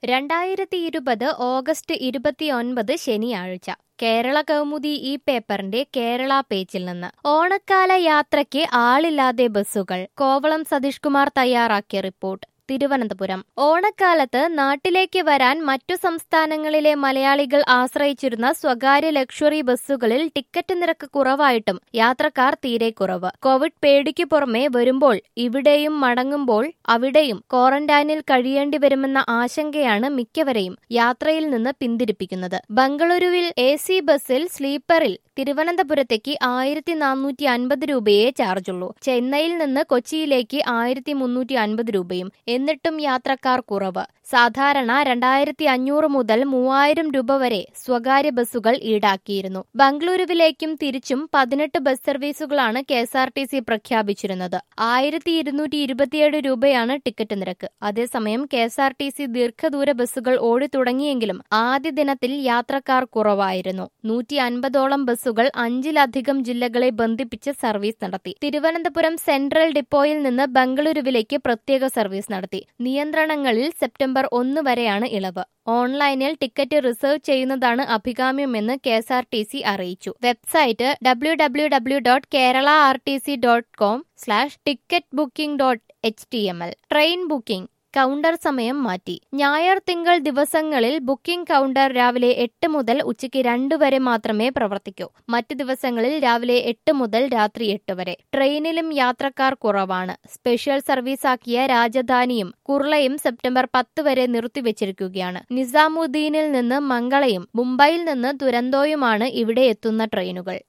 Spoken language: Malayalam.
രണ്ടായിരത്തി ഇരുപത് ഓഗസ്റ്റ് ഇരുപത്തിയൊൻപത് ശനിയാഴ്ച കേരള കൗമുദി ഈ പേപ്പറിന്റെ കേരള പേജിൽ നിന്ന് ഓണക്കാല യാത്രയ്ക്ക് ആളില്ലാതെ ബസ്സുകൾ കോവളം സതീഷ് കുമാർ തയ്യാറാക്കിയ റിപ്പോർട്ട് തിരുവനന്തപുരം ഓണക്കാലത്ത് നാട്ടിലേക്ക് വരാൻ മറ്റു സംസ്ഥാനങ്ങളിലെ മലയാളികൾ ആശ്രയിച്ചിരുന്ന സ്വകാര്യ ലക്ഷറി ബസ്സുകളിൽ ടിക്കറ്റ് നിരക്ക് കുറവായിട്ടും യാത്രക്കാർ തീരെ കുറവ് കോവിഡ് പേടിക്കു പുറമെ വരുമ്പോൾ ഇവിടെയും മടങ്ങുമ്പോൾ അവിടെയും ക്വാറന്റൈനിൽ കഴിയേണ്ടി വരുമെന്ന ആശങ്കയാണ് മിക്കവരെയും യാത്രയിൽ നിന്ന് പിന്തിരിപ്പിക്കുന്നത് ബംഗളൂരുവിൽ എ സി ബസ്സിൽ സ്ലീപ്പറിൽ തിരുവനന്തപുരത്തേക്ക് ആയിരത്തി നാനൂറ്റി അൻപത് രൂപയെ ചാർജുള്ളൂ ചെന്നൈയിൽ നിന്ന് കൊച്ചിയിലേക്ക് ആയിരത്തി മുന്നൂറ്റി അൻപത് രൂപയും എന്നിട്ടും യാത്രക്കാർ കുറവ് സാധാരണ രണ്ടായിരത്തി അഞ്ഞൂറ് മുതൽ മൂവായിരം രൂപ വരെ സ്വകാര്യ ബസ്സുകൾ ഈടാക്കിയിരുന്നു ബംഗളൂരുവിലേക്കും തിരിച്ചും പതിനെട്ട് ബസ് സർവീസുകളാണ് K S R T C പ്രഖ്യാപിച്ചിരുന്നത് ആയിരത്തി ഇരുന്നൂറ്റി ഇരുപത്തിയേഴ് രൂപയാണ് ടിക്കറ്റ് നിരക്ക് അതേസമയം K S R T C ദീർഘദൂര ബസ്സുകൾ ഓടിത്തുടങ്ങിയെങ്കിലും ആദ്യ ദിനത്തിൽ യാത്രക്കാർ കുറവായിരുന്നു നൂറ്റി അൻപതോളം ബസ്സുകൾ അഞ്ചിലധികം ജില്ലകളെ ബന്ധിപ്പിച്ച് സർവീസ് നടത്തി തിരുവനന്തപുരം സെൻട്രൽ ഡിപ്പോയിൽ നിന്ന് ബംഗളൂരുവിലേക്ക് പ്രത്യേക സർവീസ് നടത്തി നിയന്ത്രണങ്ങളിൽ സെപ്റ്റംബർ ഒന്ന് വരെയാണ് ഇളവ് ഓൺലൈനിൽ ടിക്കറ്റ് റിസർവ് ചെയ്യുന്നതാണ് അഭികാമ്യമെന്ന് K S R T C അറിയിച്ചു website W W W dot Kerala R T C dot com slash ticket booking dot H T M L train booking counter സമയം മാറ്റി ഞായർ തിങ്കൾ ദിവസങ്ങളിൽ ബുക്കിംഗ് കൗണ്ടർ രാവിലെ എട്ട് മുതൽ ഉച്ചയ്ക്ക് രണ്ട് വരെ മാത്രമേ പ്രവർത്തിക്കൂ മറ്റ് ദിവസങ്ങളിൽ രാവിലെ എട്ട് മുതൽ രാത്രി എട്ട് വരെ ട്രെയിനിലും യാത്രക്കാർ കുറവാണ് സ്പെഷ്യൽ സർവീസാക്കിയ രാജധാനിയും കുർളയും സെപ്റ്റംബർ പത്ത് വരെ നിർത്തിവച്ചിരിക്കുകയാണ് നിസാമുദ്ദീനിൽ നിന്ന് മംഗളയും മുംബൈയിൽ നിന്ന് ദുരന്തോയുമാണ് ഇവിടെ എത്തുന്ന ട്രെയിനുകൾ